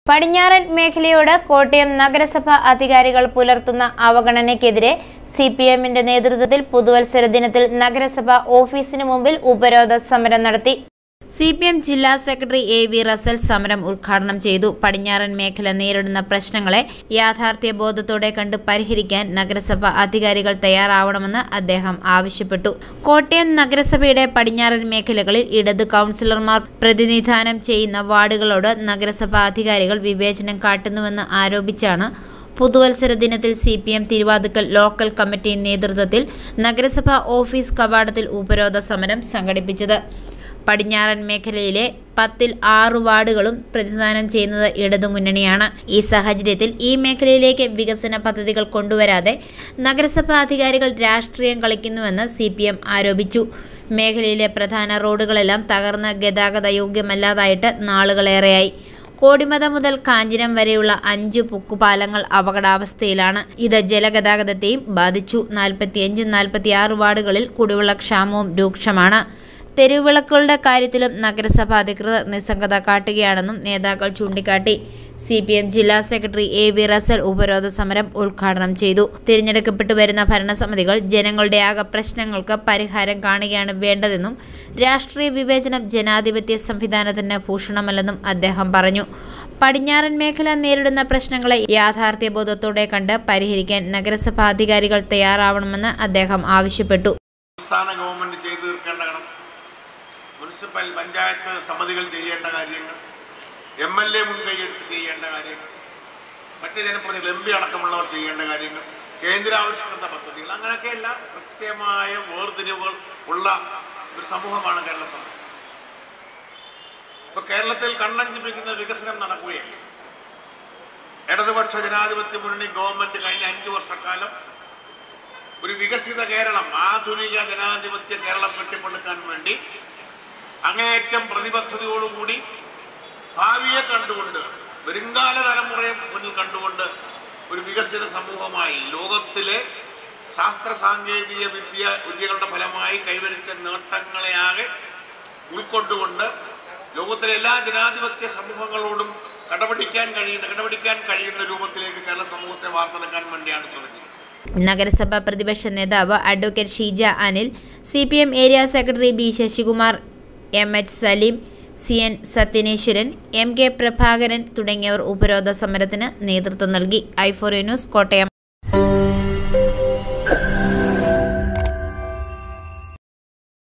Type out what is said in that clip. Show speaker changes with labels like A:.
A: പടിഞ്ഞാറൻ മേഖലയോട് കോട്ടയം നഗരസഭ അധികാരികൾ പുലർത്തുന്ന അവഗണനയ്ക്കെതിരെ സി പി എമ്മിന്റെ നേതൃത്വത്തിൽ പുതുവത്സര ദിനത്തിൽ നഗരസഭ ഓഫീസിനു മുമ്പിൽ ഉപരോധ സമരം നടത്തി സി പി എം ജില്ലാ സെക്രട്ടറി എ വി റസൽ സമരം ഉദ്ഘാടനം ചെയ്തു പടിഞ്ഞാറൻ മേഖല നേരിടുന്ന പ്രശ്നങ്ങളെ യാഥാർത്ഥ്യ ബോധത്തോടെ കണ്ട് പരിഹരിക്കാൻ നഗരസഭ അധികാരികൾ തയ്യാറാവണമെന്ന് അദ്ദേഹം ആവശ്യപ്പെട്ടു കോട്ടയം നഗരസഭയുടെ പടിഞ്ഞാറൻ മേഖലകളിൽ ഇടത് കൗൺസിലർമാർ പ്രതിനിധാനം ചെയ്യുന്ന വാർഡുകളോട് നഗരസഭ അധികാരികൾ വിവേചനം കാട്ടുന്നുവെന്ന് ആരോപിച്ചാണ് പുതുവത്സര ദിനത്തിൽ C P M Thiruvathukkal local committee നേതൃത്വത്തിൽ നഗരസഭ ഓഫീസ് കവാടത്തിൽ ഉപരോധ സമരം സംഘടിപ്പിച്ചത് പടിഞ്ഞാറൻ മേഖലയിലെ പത്തിൽ ആറ് വാർഡുകളും പ്രതിദാനം ചെയ്യുന്നത് ഇടതുമുന്നണിയാണ് ഈ സാഹചര്യത്തിൽ ഈ മേഖലയിലേക്ക് വികസന പദ്ധതികൾ കൊണ്ടുവരാതെ നഗരസഭാ അധികാരികൾ രാഷ്ട്രീയം കളിക്കുന്നുവെന്ന് സി പി എം ആരോപിച്ചു മേഖലയിലെ പ്രധാന റോഡുകളെല്ലാം തകർന്ന് ഗതാഗത യോഗ്യമല്ലാതായിട്ട് നാളുകളേറെയായി കോടിമത മുതൽ കാഞ്ചിരം വരെയുള്ള അഞ്ച് പുക്കുപാലങ്ങൾ അപകടാവസ്ഥയിലാണ് ഇത് ജലഗതാഗതത്തെയും ബാധിച്ചു നാൽപ്പത്തിയഞ്ച് നാൽപ്പത്തിയാറ് വാർഡുകളിൽ കുടിവെള്ള ക്ഷാമവും രൂക്ഷമാണ് തെരുവിളക്കുകളുടെ കാര്യത്തിലും നഗരസഭ അധികൃതർ നിസ്സംഗത കാട്ടുകയാണെന്നും നേതാക്കൾ ചൂണ്ടിക്കാട്ടി സി പി എം ജില്ലാ സെക്രട്ടറി എ വി റസൽ ഉപരോധ സമരം ഉദ്ഘാടനം ചെയ്തു തിരഞ്ഞെടുക്കപ്പെട്ടു വരുന്ന ഭരണസമിതികൾ ജനങ്ങളുടെ ആകെ പ്രശ്നങ്ങൾക്ക് പരിഹാരം കാണുകയാണ് വേണ്ടതെന്നും രാഷ്ട്രീയ വിവേചനം ജനാധിപത്യ സംവിധാനത്തിന് ഭൂഷണമല്ലെന്നും അദ്ദേഹം പറഞ്ഞു പടിഞ്ഞാറൻ മേഖല നേരിടുന്ന പ്രശ്നങ്ങളെ യാഥാർത്ഥ്യബോധത്തോടെ കണ്ട് പരിഹരിക്കാൻ നഗരസഭാ അധികാരികൾ തയ്യാറാവണമെന്ന് അദ്ദേഹം ആവശ്യപ്പെട്ടു
B: സംസ്ഥാന ഗവൺമെന്റ് ചെയ്തു തീർക്കേണ്ട കടം മുനിസിപ്പൽ പഞ്ചായത്ത് സമിതികൾ ചെയ്യേണ്ട കാര്യങ്ങൾ എം എൽ എ മുൻകൈയെടുത്ത് ചെയ്യേണ്ട കാര്യങ്ങൾ മറ്റ് ജനപ്രതിനിധികൾ എം പി അടക്കമുള്ളവർ ചെയ്യേണ്ട കാര്യങ്ങൾ കേന്ദ്ര ആവിഷ്കൃത പദ്ധതികൾ അങ്ങനെയൊക്കെയെല്ലാം കൃത്യമായ വേർതിരിവുകൾ ഉള്ള ഒരു സമൂഹമാണ് കേരള സമൂഹം ഇപ്പൊ കേരളത്തിൽ കണ്ണഞ്ചിപ്പിക്കുന്ന വികസനം നടക്കുകയാണ് ഇടതുപക്ഷ ജനാധിപത്യ മുന്നണി ഗവൺമെന്റ് കഴിഞ്ഞ അഞ്ചു വർഷക്കാലം ഒരു വികസിത കേരളം ആധുനിക ജനാധിപത്യ കേരളം കെട്ടിപ്പടുക്കാൻ വേണ്ടി അങ്ങേയറ്റം പ്രതിബദ്ധതയോടുകൂടി ഭാവിയെ കണ്ടുകൊണ്ട് വരുംകാല തലമുറയെ മുന്നിൽ കണ്ടുകൊണ്ട് ഒരു വികസിത സമൂഹമായി ലോകത്തിലെ ശാസ്ത്ര സാങ്കേതിക വിദ്യ വിദ്യകളുടെ ഫലമായി കൈവരിച്ച നേട്ടങ്ങളെ ആകെ ഉൾക്കൊണ്ടുകൊണ്ട് ലോകത്തിലെ എല്ലാ ജനാധിപത്യ സമൂഹങ്ങളോടും കടപിടിക്കാൻ കഴിയുന്ന കടപിടിക്കാൻ കഴിയുന്ന രൂപത്തിലേക്ക് കേരള സമൂഹത്തെ വാർത്തെടുക്കാൻ വേണ്ടിയാണ് ശ്രമിക്കുന്നത്
A: നഗരസഭാ പ്രതിപക്ഷ നേതാവ് advocate Sheeja Anil C P M area secretary B Sasikumar M H Saleem C N Sathyaneswaran M K Prabhakaran തുടങ്ങിയവർ ഉപരോധ സമരത്തിന് നേതൃത്വം നൽകി ഐഫോറിയ ന്യൂസ് കോട്ടയം